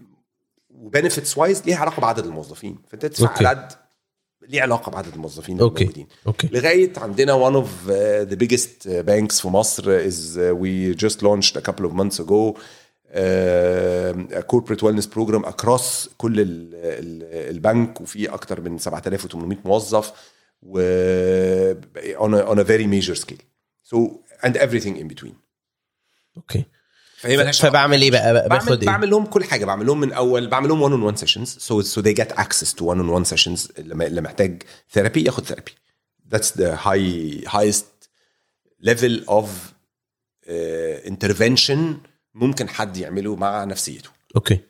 وبنفيتس وايز ليها علاقه بعدد الموظفين فانت تدفع أوكي. على قد ليه علاقه بعدد الموظفين أوكي. الموجودين اوكي لغايه عندنا one of uh, the biggest uh, banks في مصر is uh, we just launched a couple of months ago uh, a corporate wellness program across كل ال ال البنك وفي اكتر من 7800 موظف و on a, on a very major scale so and everything in between اوكي فهي ملهاش علاقة فبعمل ايه بقى بعمل, باخد ايه بعمل لهم كل حاجه بعمل لهم من اول بعمل لهم 1 اون 1 سيشنز سو سو they get access to 1 on 1 sessions اللي اللي محتاج ثيرابي ياخد ثيرابي that's the high highest level of uh, intervention ممكن حد يعمله مع نفسيته اوكي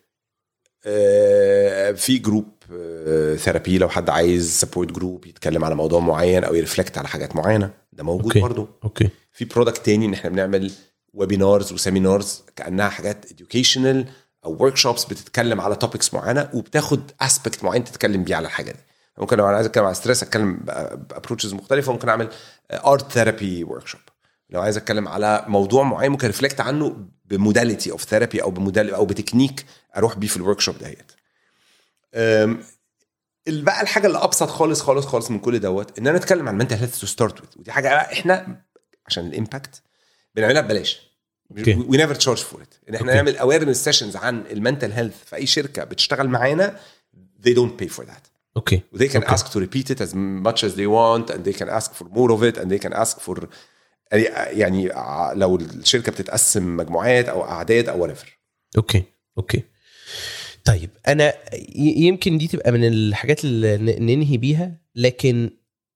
آه، في جروب ثيرابي لو حد عايز سبورت جروب يتكلم على موضوع معين او يرفلكت على حاجات معينه ده موجود أوكي. برضه اوكي في برودكت تاني ان احنا بنعمل ويبينارز وسيمينارز كانها حاجات educational او ورك شوبس بتتكلم على توبكس معينه وبتاخد اسبكت معين تتكلم بيه على الحاجه دي ممكن لو انا عايز اتكلم على ستريس اتكلم بابروتشز مختلفه ممكن اعمل ارت ثيرابي ورك شوب لو عايز اتكلم على موضوع معين ممكن ريفلكت عنه بموداليتي اوف ثيرابي او بمودال او بتكنيك اروح بيه في الورك شوب دهيت أم، ال- بقى الحاجه اللي ابسط خالص خالص خالص من كل دوت ان انا اتكلم عن المنتل هيلث تو ستارت وذ ودي حاجه بقى احنا عشان الامباكت بنعملها ببلاش أوكي. وي نيفر تشارج فور ات ان احنا أوكي. نعمل اويرنس سيشنز عن المنتل هيلث في اي شركه بتشتغل معانا they don't pay for that اوكي they can أوكي. ask to repeat it as much as they want and they can ask for more of it and they can ask for يعني ع- لو الشركه بتتقسم مجموعات او اعداد او whatever اوكي اوكي طيب انا ي- يمكن دي تبقى من الحاجات اللي ن- ننهي بيها لكن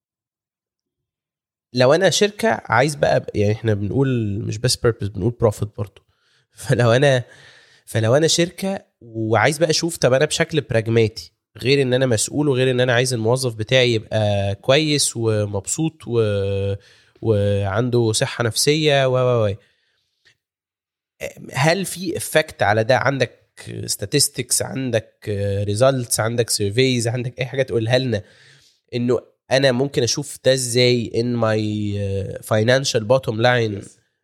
لو انا شركه عايز بقى يعني احنا بنقول مش بس بيربز بنقول بروفيت برضو فلو انا فلو انا شركه وعايز بقى اشوف طب انا بشكل براجماتي غير ان انا مسؤول وغير ان انا عايز الموظف بتاعي يبقى كويس ومبسوط و... وعنده صحه نفسيه و و و هل في افكت على ده عندك statistics عندك ريزلتس عندك سيرفيز عندك اي حاجه تقولها لنا انه انا ممكن اشوف ده ازاي ان ماي فاينانشال بوتوم لاين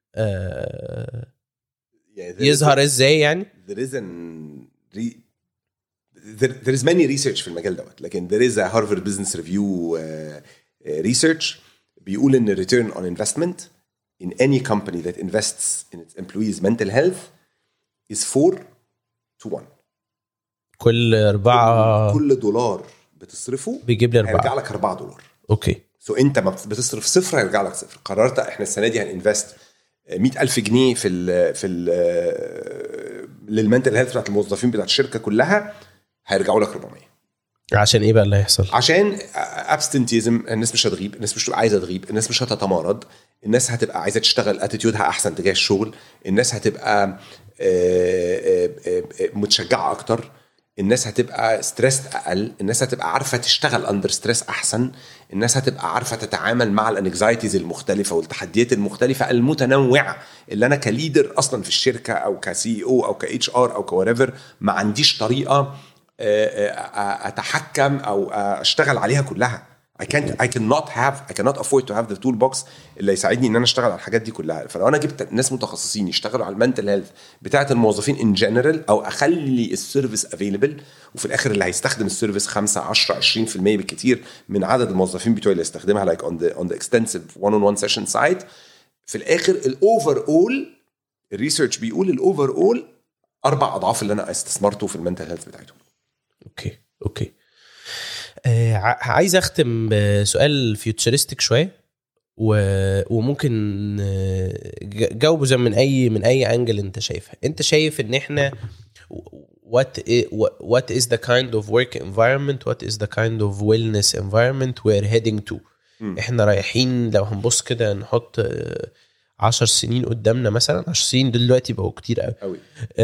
يعني there is يظهر ازاي يعني there is an re, there, there is many research في المجال دوت لكن there is a Harvard Business Review uh, uh, research بيقول ان return on investment in any company that invests in its employees mental health is 4 to 1 كل اربعه كل دولار بتصرفه بيجيب لي هيرجع اربعه لك 4 دولار اوكي سو انت ما بتصرف صفر هيرجع لك صفر قررت احنا السنه دي هننفست 100000 جنيه في ال في ال للمنتل هيلث بتاعت الموظفين بتاعت الشركه كلها هيرجعوا لك 400 عشان ايه بقى اللي هيحصل عشان ابستنتيزم الناس مش هتغيب الناس مش هتبقى عايزه تغيب الناس مش هتتمرد الناس هتبقى عايزه تشتغل اتيتيودها احسن تجاه الشغل الناس هتبقى آه، آه، آه، آه، متشجعه اكتر الناس هتبقى ستريس اقل الناس هتبقى عارفه تشتغل اندر ستريس احسن الناس هتبقى عارفه تتعامل مع الانكزايتيز المختلفه والتحديات المختلفه المتنوعه اللي انا كليدر اصلا في الشركه او كسي او او كاتش ار او كوريفر ما عنديش طريقه آه، آه، اتحكم او اشتغل عليها كلها I can't I cannot have I cannot afford to have the toolbox اللي يساعدني ان انا اشتغل على الحاجات دي كلها فلو انا جبت ناس متخصصين يشتغلوا على المنتل هيلث بتاعه الموظفين ان جنرال او اخلي السيرفيس افيلبل وفي الاخر اللي هيستخدم السيرفيس 5 10 20% بالكثير من عدد الموظفين بتوعي اللي يستخدمها لايك اون ذا اون ذا اكستنسيف 1 اون 1 سيشن سايد في الاخر الاوفر اول الريسيرش بيقول الاوفر اول اربع اضعاف اللي انا استثمرته في المنتل هيلث بتاعتهم اوكي اوكي آه ع- عايز اختم بسؤال فيوتشرستيك شويه و... وممكن آه، ج- جاوبه زي من اي من اي انجل انت شايفها انت شايف ان احنا what i- what is the kind of work environment what is the kind of wellness environment we're heading to احنا رايحين لو هنبص كده نحط آه، عشر سنين قدامنا مثلا عشر سنين دلوقتي بقوا كتير قوي قوي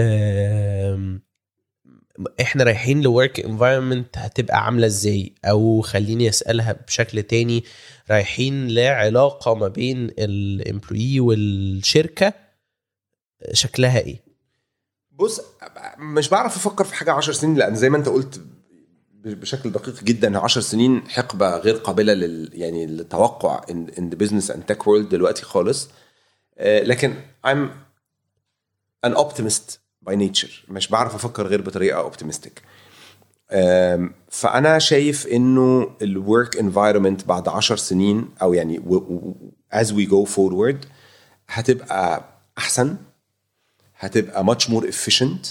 آم، احنا رايحين لورك انفايرمنت هتبقى عامله ازاي او خليني اسالها بشكل تاني رايحين لعلاقه ما بين الامبلوي والشركه شكلها ايه بص مش بعرف افكر في حاجه 10 سنين لان زي ما انت قلت بشكل دقيق جدا 10 سنين حقبه غير قابله لل يعني للتوقع ان ان ذا بزنس اند تك وورلد دلوقتي خالص آه، لكن I'm an optimist by nature مش بعرف افكر غير بطريقه optimistic آم، فانا شايف انه الورك انفايرمنت بعد 10 سنين او يعني و- و- as we go forward هتبقى احسن هتبقى much more efficient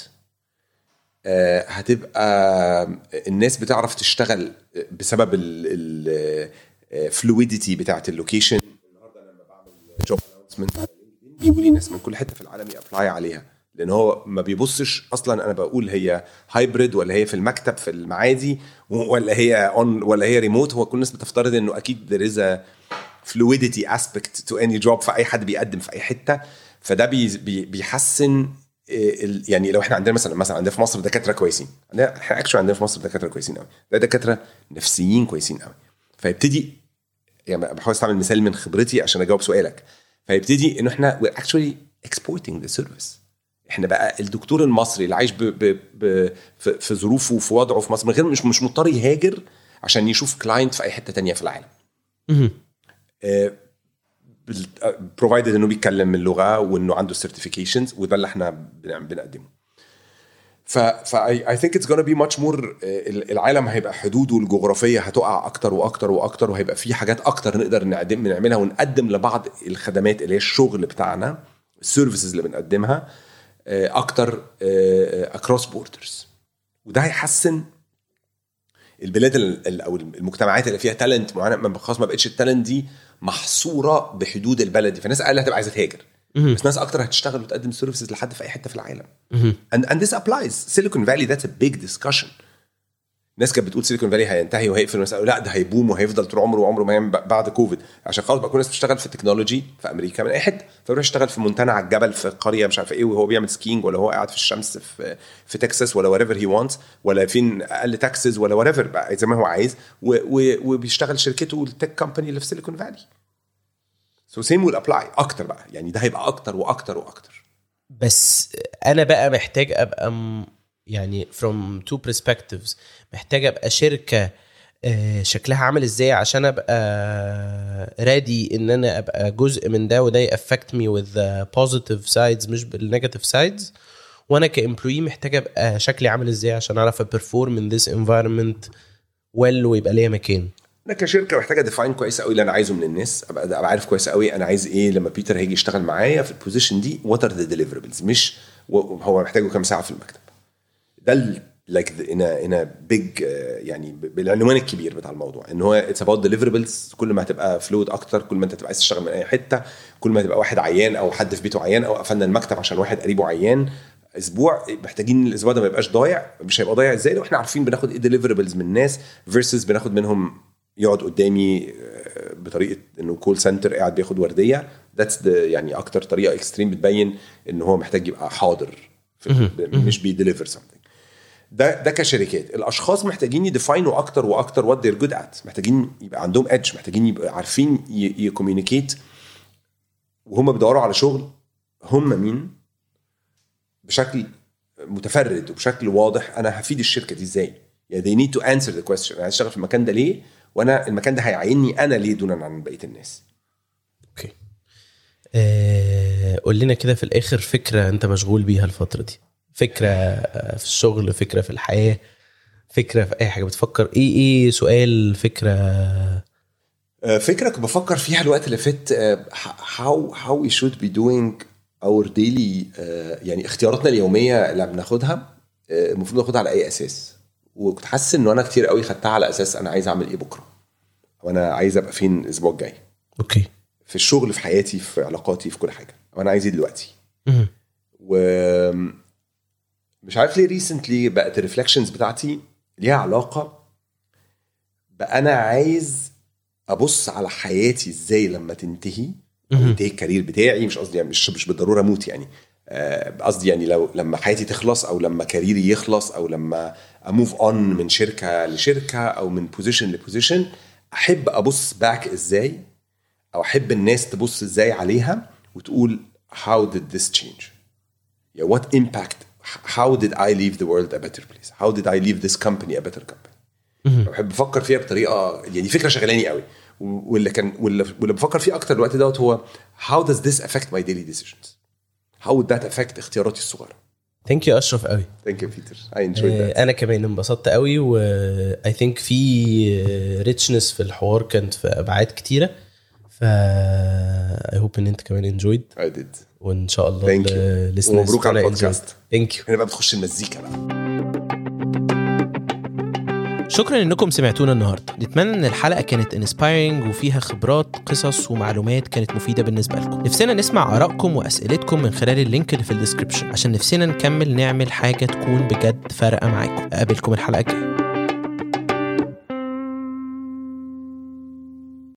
آه، هتبقى الناس بتعرف تشتغل بسبب الفلويديتي بتاعت اللوكيشن النهارده لما بعمل جوب اناونسمنت بيجوا لي ناس من كل حته في العالم يابلاي عليها لان هو ما بيبصش اصلا انا بقول هي هايبريد ولا هي في المكتب في المعادي ولا هي اون ولا هي ريموت هو كل الناس بتفترض انه اكيد there is a fluidity aspect to any job فاي حد بيقدم في اي حته فده بي بي بيحسن إيه، ال- يعني لو احنا عندنا مثلا مثلا عندنا في مصر دكاتره كويسين عندنا احنا اكشن عندنا في مصر دكاتره كويسين قوي ده دكاتره نفسيين كويسين قوي فيبتدي يعني بحاول استعمل مثال من خبرتي عشان اجاوب سؤالك فيبتدي انه احنا we're actually exporting the service احنا بقى الدكتور المصري اللي عايش ب ب ب في, في ظروفه وفي وضعه في مصر من غير مش مش مضطر يهاجر عشان يشوف كلاينت في اي حته تانية في العالم بروفايدد انه بيتكلم اللغه وانه عنده سيرتيفيكيشنز وده اللي احنا بن- بنقدمه ف ف I, I think it's gonna be much more آه، العالم هيبقى حدوده الجغرافيه هتقع اكتر واكتر واكتر وهيبقى في حاجات اكتر نقدر نقدم نعملها ونقدم لبعض الخدمات اللي هي الشغل بتاعنا السيرفيسز اللي بنقدمها آه، اكتر اكروس بوردرز وده هيحسن البلاد ال- ال- او المجتمعات اللي فيها تالنت معينه ما- خلاص ما بقتش التالنت دي محصوره بحدود البلد دي فالناس اقل هتبقى عايزه تهاجر بس ناس اكتر هتشتغل وتقدم سيرفيسز لحد في اي حته في العالم and, and this applies سيليكون فالي that's a big discussion ناس كانت بتقول سيليكون فالي هينتهي وهيقفل الناس قالوا لا ده هيبوم وهيفضل طول عمره وعمره ما يعمل ب- بعد كوفيد عشان خلاص بقى كل الناس بتشتغل في التكنولوجي في امريكا من اي حته فيروح يشتغل في مونتانا على الجبل في قريه مش عارف ايه وهو بيعمل سكينج ولا هو قاعد في الشمس في في تكساس ولا وريفر هي وانتس ولا فين اقل تاكسز ولا وريفر بقى زي ما هو عايز و- و- وبيشتغل شركته التك كومباني اللي في سيليكون فالي سو سيم ويل ابلاي اكتر بقى يعني ده هيبقى اكتر واكتر واكتر بس انا بقى محتاج ابقى م- يعني from two perspectives محتاج ابقى شركه آه، شكلها عامل ازاي عشان ابقى رادي ان انا ابقى جزء من ده وده يأفكت مي with the positive sides مش بالنيجاتيف سايدز وانا كامبلوي محتاج ابقى شكلي عامل ازاي عشان اعرف ابرفورم in this environment well ويبقى ليا مكان انا كشركه محتاجه ديفاين كويس قوي اللي انا عايزه من الناس ابقى ابقى عارف كويس قوي انا عايز ايه لما بيتر هيجي يشتغل معايا في البوزيشن دي وات ار ذا ديليفربلز مش و- هو محتاجه كام ساعه في المكتب ده لايك ان ان بيج يعني ب- بالعنوان الكبير بتاع الموضوع ان هو اتس اباوت ديليفربلز كل ما هتبقى فلويد اكتر كل ما انت تبقى عايز تشتغل من اي حته كل ما تبقى واحد عيان او حد في بيته عيان او قفلنا المكتب عشان واحد قريبه عيان اسبوع محتاجين الاسبوع ده ما يبقاش ضايع مش هيبقى ضايع ازاي لو احنا عارفين بناخد ايه ديليفربلز من الناس فيرسز بناخد منهم يقعد قدامي آه، بطريقه انه كول سنتر قاعد بياخد ورديه ذاتس يعني اكتر طريقه اكستريم بتبين ان هو محتاج يبقى حاضر في مش بيديليفر something ده ده كشركات الاشخاص محتاجين يديفاينوا اكتر واكتر وات they're جود ات محتاجين يبقى عندهم ادج محتاجين يبقى عارفين يكوميونيكيت وهم بيدوروا على شغل هم مين بشكل متفرد وبشكل واضح انا هفيد الشركه دي ازاي يعني they need to answer the question انا عايز اشتغل في المكان ده ليه وانا المكان ده هيعيني انا ليه دونا عن بقيه الناس اوكي آه قول لنا كده في الاخر فكره انت مشغول بيها الفتره دي فكره آه، في الشغل فكره في الحياه فكره في اي حاجه بتفكر ايه ايه سؤال فكره آه، فكره كنت بفكر فيها الوقت اللي فات آه، how how we should be doing our daily آه، يعني اختياراتنا اليوميه اللي بناخدها آه، المفروض ناخدها على اي اساس وكنت حاسس انه انا كتير قوي خدتها على اساس انا عايز اعمل ايه بكره وانا عايز ابقى فين الاسبوع الجاي اوكي في الشغل في حياتي في علاقاتي في كل حاجه وانا عايز ايه دلوقتي مهم. و مش عارف ليه ريسنتلي بقت الريفلكشنز بتاعتي ليها علاقه بقى انا عايز ابص على حياتي ازاي لما تنتهي أو مهم. ينتهي الكارير بتاعي مش قصدي يعني مش مش بالضروره اموت يعني آه، قصدي يعني لو لما حياتي تخلص او لما كاريري يخلص او لما اموف اون من شركه لشركه او من بوزيشن لبوزيشن احب ابص باك ازاي او احب الناس تبص ازاي عليها وتقول how did this change yeah, what impact how did I leave the world a better place how did I leave this company a better company مهم. بحب افكر فيها بطريقه يعني فكره شغلاني قوي واللي كان واللي, واللي بفكر فيه اكتر الوقت دوت هو how does this affect my daily decisions how would that affect اختياراتي الصغيره ثانك يو اشرف قوي thank you Peter I enjoyed that آه، انا كمان انبسطت قوي و اي ثينك في ريتشنس في الحوار كانت في ابعاد كتيره ف اي هوب ان انت كمان انجويد I did وان شاء الله Thank you. ومبروك على البودكاست. ثانك يو هنا بقى بتخش المزيكا بقى شكرا انكم سمعتونا النهارده نتمنى ان الحلقه كانت انسبايرنج وفيها خبرات قصص ومعلومات كانت مفيده بالنسبه لكم نفسنا نسمع ارائكم واسئلتكم من خلال اللينك اللي في الديسكربشن عشان نفسنا نكمل نعمل حاجه تكون بجد فارقه معاكم اقابلكم الحلقه الجايه